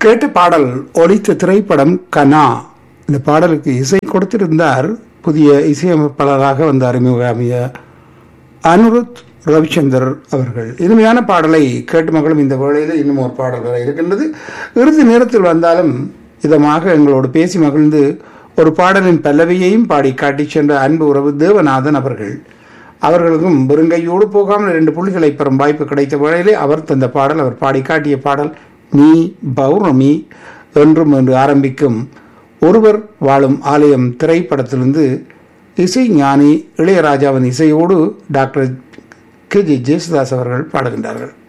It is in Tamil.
கேட்ட பாடல் ஒலித்த திரைப்படம் கனா இந்த பாடலுக்கு இசை கொடுத்திருந்தார் புதிய இசையமைப்பாளராக வந்த அறிமுகமிய அனுருத் ரவிச்சந்தர் அவர்கள் இனிமையான பாடலை கேட்டு மகளும் இந்த வேளையில் இன்னும் ஒரு பாடல் வர இருக்கின்றது இறுதி நேரத்தில் வந்தாலும் இதமாக எங்களோடு பேசி மகிழ்ந்து ஒரு பாடலின் பல்லவியையும் பாடி காட்டிச் சென்ற அன்பு உறவு தேவநாதன் அவர்கள் அவர்களுக்கும் வெறுங்கையோடு போகாமல் இரண்டு புள்ளிகளை பெறும் வாய்ப்பு கிடைத்த வேளையிலே அவர் தந்த பாடல் அவர் பாடி காட்டிய பாடல் நீ பௌர்ணமி என்றும் என்று ஆரம்பிக்கும் ஒருவர் வாழும் ஆலயம் திரைப்படத்திலிருந்து இசை ஞானி இளையராஜாவின் இசையோடு டாக்டர் கே ஜி ஜேசுதாஸ் அவர்கள் பாடுகின்றார்கள்